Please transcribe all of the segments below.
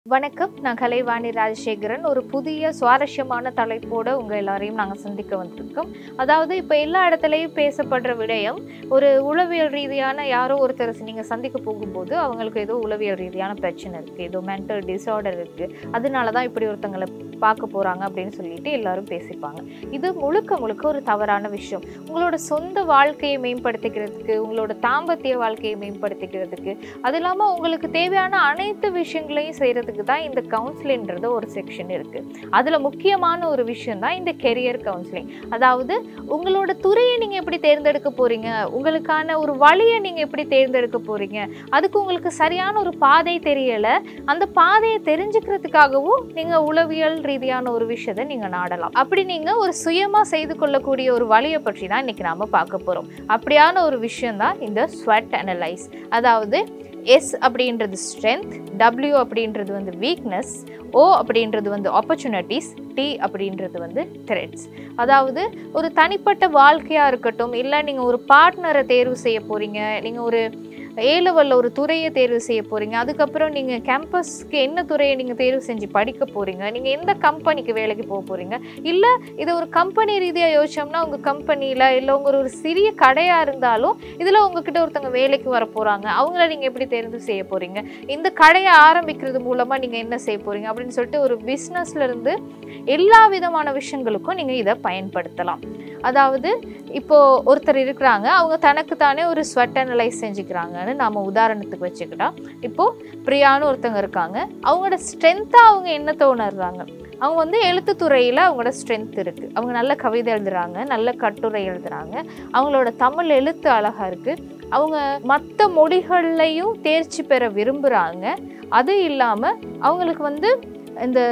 வணக்கம் நான் கலைவாணி ராஜசேகரன் ஒரு புதிய சுவாரஸ்யமான தலைப்போட உங்க எல்லாரையும் நாங்க சந்திக்க வந்திருக்கோம் அதாவது இப்ப எல்லா இடத்துலயும் பேசப்படுற விடயம் ஒரு உளவியல் ரீதியான யாரோ ஒருத்தர் நீங்க சந்திக்க போகும்போது அவங்களுக்கு ஏதோ உளவியல் ரீதியான பிரச்சனை இருக்கு ஏதோ மென்டல் டிசார்டர் இருக்கு அதனாலதான் இப்படி ஒருத்தங்களை பார்க்க போறாங்க அப்படின்னு சொல்லிட்டு எல்லாரும் பேசிப்பாங்க இது முழுக்க முழுக்க ஒரு தவறான விஷயம் உங்களோட சொந்த வாழ்க்கையை மேம்படுத்திக்கிறதுக்கு உங்களோட தாம்பத்திய வாழ்க்கையை மேம்படுத்திக்கிறதுக்கு அது இல்லாம உங்களுக்கு தேவையான அனைத்து விஷயங்களையும் செய்யறதுக்கு தான் இந்த கவுன்சிலிங்ன்றது ஒரு செக்ஷன் இருக்கு அதுல முக்கியமான ஒரு விஷயம் தான் இந்த கெரியர் கவுன்சிலிங் அதாவது உங்களோட துறையை நீங்க எப்படி தேர்ந்தெடுக்க போறீங்க உங்களுக்கான ஒரு வழியை நீங்க எப்படி தேர்ந்தெடுக்க போறீங்க அதுக்கு உங்களுக்கு சரியான ஒரு பாதை தெரியல அந்த பாதையை தெரிஞ்சுக்கிறதுக்காகவும் நீங்க உளவியல் ரீதியான ஒரு விஷயத்தை நீங்க நாடலாம் அப்படி நீங்க ஒரு சுயமா செய்து கொள்ளக்கூடிய ஒரு வழியை பற்றி தான் இன்னைக்கு நாம பார்க்க போறோம் அப்படியான ஒரு விஷயம் தான் இந்த ஸ்வெட் அனலைஸ் அதாவது எஸ் அப்படின்றது ஸ்ட்ரென்த் டபிள்யூ அப்படின்றது வந்து வீக்னஸ் ஓ அப்படின்றது வந்து ஆப்பர்ச்சுனிட்டிஸ் டி அப்படின்றது வந்து த்ரெட்ஸ் அதாவது ஒரு தனிப்பட்ட வாழ்க்கையாக இருக்கட்டும் இல்லை நீங்கள் ஒரு பார்ட்னரை தேர்வு செய்ய போகிறீங்க நீங்கள் ஒரு ஏ லெவலில் ஒரு துறையை தேர்வு செய்ய போகிறீங்க அதுக்கப்புறம் நீங்கள் கேம்பஸ்க்கு என்ன துறையை நீங்கள் தேர்வு செஞ்சு படிக்க போகிறீங்க நீங்கள் எந்த கம்பெனிக்கு வேலைக்கு போக போகிறீங்க இல்லை இதை ஒரு கம்பெனி ரீதியாக யோசிச்சோம்னா உங்கள் கம்பெனியில் இல்லை உங்கள் ஒரு சிறிய கடையாக இருந்தாலும் இதில் உங்ககிட்ட ஒருத்தவங்க வேலைக்கு வர போகிறாங்க அவங்கள நீங்கள் எப்படி தேர்வு செய்ய போகிறீங்க இந்த கடையை ஆரம்பிக்கிறது மூலமாக நீங்கள் என்ன செய்ய போகிறீங்க அப்படின்னு சொல்லிட்டு ஒரு பிஸ்னஸ்லேருந்து எல்லா விதமான விஷயங்களுக்கும் நீங்கள் இதை பயன்படுத்தலாம் அதாவது இப்போ ஒருத்தர் இருக்கிறாங்க அவங்க தனக்கு தானே ஒரு ஸ்வெட் அனலைஸ் செஞ்சுக்கிறாங்கன்னு நாம உதாரணத்துக்கு வச்சுக்கிட்டா இப்போ பிரியான்னு ஒருத்தவங்க இருக்காங்க அவங்களோட ஸ்ட்ரென்த்தாக அவங்க என்னத்தை உணர்றாங்க அவங்க வந்து எழுத்துத்துறையில் அவங்களோட ஸ்ட்ரென்த் இருக்குது அவங்க நல்ல கவிதை எழுதுறாங்க நல்ல கட்டுரை எழுதுறாங்க அவங்களோட தமிழ் எழுத்து அழகாக இருக்குது அவங்க மற்ற மொழிகள்லையும் தேர்ச்சி பெற விரும்புகிறாங்க அது இல்லாமல் அவங்களுக்கு வந்து இந்த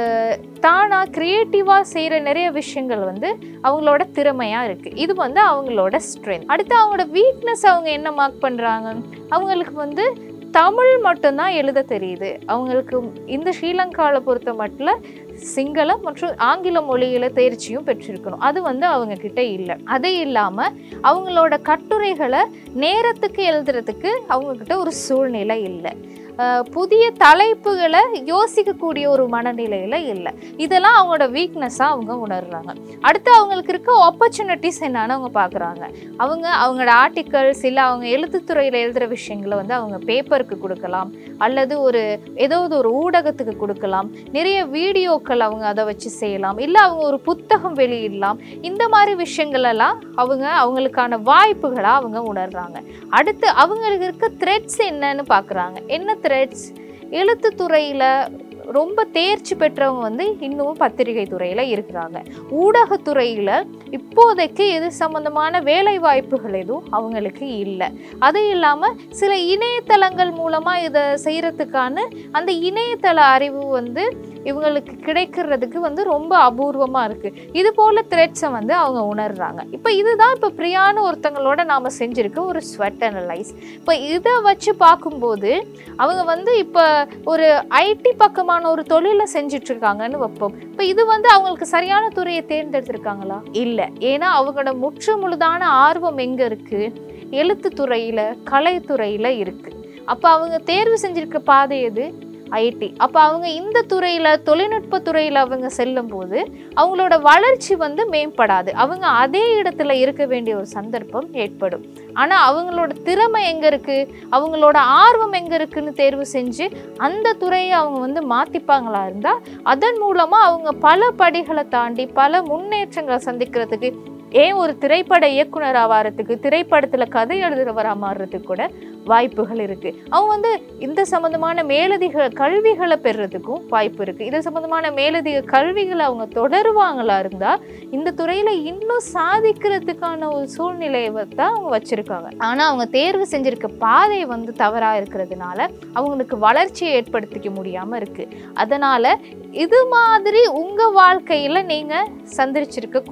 தானாக க்ரியேட்டிவாக செய்கிற நிறைய விஷயங்கள் வந்து அவங்களோட திறமையாக இருக்குது இது வந்து அவங்களோட ஸ்ட்ரென்த் அடுத்து அவங்களோட வீக்னஸ் அவங்க என்ன மார்க் பண்ணுறாங்க அவங்களுக்கு வந்து தமிழ் மட்டும்தான் எழுத தெரியுது அவங்களுக்கு இந்த ஸ்ரீலங்காவில் பொறுத்த மட்டும் சிங்களம் மற்றும் ஆங்கில மொழியில தேர்ச்சியும் பெற்றிருக்கணும் அது வந்து அவங்க கிட்ட இல்லை அது இல்லாமல் அவங்களோட கட்டுரைகளை நேரத்துக்கு எழுதுறதுக்கு அவங்க கிட்ட ஒரு சூழ்நிலை இல்லை புதிய தலைப்புகளை யோசிக்கக்கூடிய ஒரு மனநிலையில் இல்லை இதெல்லாம் அவங்களோட வீக்னஸாக அவங்க உணர்றாங்க அடுத்து அவங்களுக்கு இருக்க ஆப்பர்ச்சுனிட்டிஸ் என்னன்னு அவங்க பார்க்குறாங்க அவங்க அவங்களோட ஆர்டிக்கல்ஸ் இல்லை அவங்க எழுத்துத்துறையில் எழுதுகிற விஷயங்களை வந்து அவங்க பேப்பருக்கு கொடுக்கலாம் அல்லது ஒரு ஏதாவது ஒரு ஊடகத்துக்கு கொடுக்கலாம் நிறைய வீடியோக்கள் அவங்க அதை வச்சு செய்யலாம் இல்லை அவங்க ஒரு புத்தகம் வெளியிடலாம் இந்த மாதிரி விஷயங்கள் எல்லாம் அவங்க அவங்களுக்கான வாய்ப்புகளாக அவங்க உணர்றாங்க அடுத்து அவங்களுக்கு இருக்க த்ரெட்ஸ் என்னன்னு பார்க்குறாங்க என்ன த்ரெட்ஸ் எழுத்துத்துறையில் ரொம்ப தேர்ச்சி பெற்றவங்க வந்து இன்னும் பத்திரிகை துறையில் இருக்கிறாங்க ஊடகத்துறையில் இப்போதைக்கு இது சம்மந்தமான வேலை வாய்ப்புகள் எதுவும் அவங்களுக்கு இல்லை அது இல்லாமல் சில இணையதளங்கள் மூலமாக இதை செய்கிறதுக்கான அந்த இணையதள அறிவு வந்து இவங்களுக்கு கிடைக்கிறதுக்கு வந்து ரொம்ப அபூர்வமாக இருக்குது இது போல் த்ரெட்ஸை வந்து அவங்க உணர்றாங்க இப்போ இதுதான் இப்போ பிரியான ஒருத்தங்களோட நாம் செஞ்சுருக்க ஒரு ஸ்வெட் அனலைஸ் இப்போ இதை வச்சு பார்க்கும்போது அவங்க வந்து இப்போ ஒரு ஐடி பக்கமான ஒரு தொழிலை செஞ்சுட்டு இருக்காங்கன்னு வைப்போம் இப்போ இது வந்து அவங்களுக்கு சரியான துறையை தேர்ந்தெடுத்திருக்காங்களா இல்லை ஏன்னா அவங்களோட முற்று முழுதான ஆர்வம் எங்கே இருக்குது எழுத்துத்துறையில் கலைத்துறையில் இருக்குது அப்போ அவங்க தேர்வு செஞ்சிருக்க பாதை எது ஐடி அப்போ அவங்க இந்த துறையில் தொழில்நுட்ப துறையில் அவங்க செல்லும் போது அவங்களோட வளர்ச்சி வந்து மேம்படாது அவங்க அதே இடத்துல இருக்க வேண்டிய ஒரு சந்தர்ப்பம் ஏற்படும் ஆனால் அவங்களோட திறமை எங்கே இருக்குது அவங்களோட ஆர்வம் எங்கே இருக்குன்னு தேர்வு செஞ்சு அந்த துறையை அவங்க வந்து மாற்றிப்பாங்களா இருந்தால் அதன் மூலமாக அவங்க பல படிகளை தாண்டி பல முன்னேற்றங்களை சந்திக்கிறதுக்கு ஏன் ஒரு திரைப்பட இயக்குனர் ஆவாரத்துக்கு திரைப்படத்தில் கதை எழுதுறவராக மாறுறதுக்கு கூட வாய்ப்புகள் இருக்குது அவங்க வந்து இந்த சம்மந்தமான மேலதிக கல்விகளை பெறுறதுக்கும் வாய்ப்பு இருக்குது இது சம்மந்தமான மேலதிக கல்விகளை அவங்க தொடருவாங்களா இருந்தால் இந்த துறையில் இன்னும் சாதிக்கிறதுக்கான ஒரு சூழ்நிலையை தான் அவங்க வச்சுருக்காங்க ஆனால் அவங்க தேர்வு செஞ்சிருக்க பாதை வந்து தவறாக இருக்கிறதுனால அவங்களுக்கு வளர்ச்சியை ஏற்படுத்திக்க முடியாமல் இருக்குது அதனால் இது மாதிரி உங்கள் வாழ்க்கையில் நீங்கள் சந்திச்சிருக்க கூடும்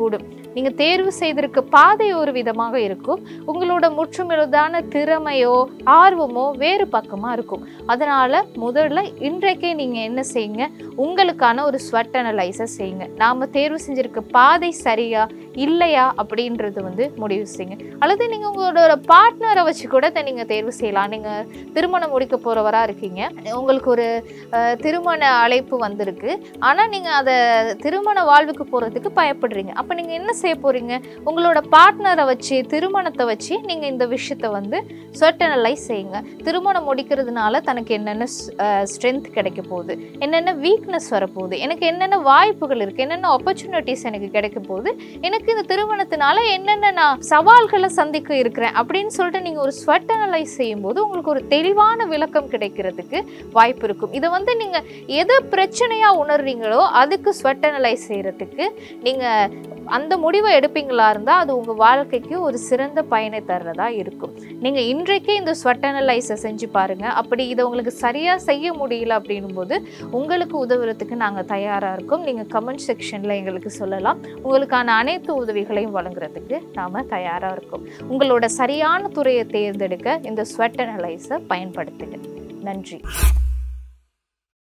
நீங்கள் தேர்வு செய்திருக்க பாதை ஒரு விதமாக இருக்கும் உங்களோட முற்றுமுழுதான திறமையோ ஆர்வமோ வேறு பக்கமாக இருக்கும் அதனால் முதல்ல இன்றைக்கே நீங்கள் என்ன செய்யுங்க உங்களுக்கான ஒரு ஸ்வெட் அனலைசர் செய்யுங்க நாம் தேர்வு செஞ்சிருக்க பாதை சரியா இல்லையா அப்படின்றது வந்து முடிவு செய்யுங்க அல்லது நீங்கள் உங்களோட பார்ட்னரை வச்சு கூட இதை நீங்கள் தேர்வு செய்யலாம் நீங்கள் திருமணம் முடிக்க போகிறவராக இருக்கீங்க உங்களுக்கு ஒரு அஹ், திருமண அழைப்பு வந்திருக்கு ஆனால் நீங்கள் அதை திருமண வாழ்வுக்கு போகிறதுக்கு பயப்படுறீங்க அப்போ நீங்கள் என்ன செய்ய போகிறீங்க உங்களோட பார்ட்னரை வச்சு திருமணத்தை வச்சு நீங்கள் இந்த விஷயத்தை வந்து சொட்டனலைஸ் செய்யுங்க திருமணம் முடிக்கிறதுனால தனக்கு என்னென்ன ஸ்ட்ரென்த் கிடைக்க போகுது என்னென்ன வீக்னஸ் வரப்போகுது எனக்கு என்னென்ன வாய்ப்புகள் இருக்குது என்னென்ன ஆப்பர்ச்சுனிட்டிஸ் எனக்கு கிடைக்க போகுது எனக்கு இந்த திருமணத்தினால என்னென்ன நான் சவால்களை சந்திக்க இருக்கிறேன் அப்படின்னு சொல்லிட்டு நீங்கள் ஒரு ஸ்வெட் அனலைஸ் செய்யும்போது உங்களுக்கு ஒரு தெளிவான விளக்கம் கிடைக்கிறதுக்கு வாய்ப்பு இருக்கும் இதை வந்து நீங்கள் எது பிரச்சனையாக உணர்றீங்களோ அதுக்கு ஸ்வெட் அனலைஸ் செய்கிறதுக்கு நீங்கள் அந்த முடிவை எடுப்பீங்களா இருந்தால் அது உங்கள் வாழ்க்கைக்கு ஒரு சிறந்த பயனை தர்றதா இருக்கும் நீங்கள் இன்றைக்கே இந்த ஸ்வெட் அனலைஸை செஞ்சு பாருங்கள் அப்படி இதை உங்களுக்கு சரியாக செய்ய முடியல அப்படின்னும் போது உங்களுக்கு உதவுறதுக்கு நாங்கள் தயாராக இருக்கோம் நீங்கள் கமெண்ட் செக்ஷனில் எங்களுக்கு சொல்லலாம் உங்களுக்கான அனைத்து உதவிகளையும் வழங்குறதுக்கு நாம் தயாராக இருக்கோம் உங்களோட சரியான துறையை தேர்ந்தெடுக்க இந்த ஸ்வெட் அனலைஸை பயன்படுத்துங்க நன்றி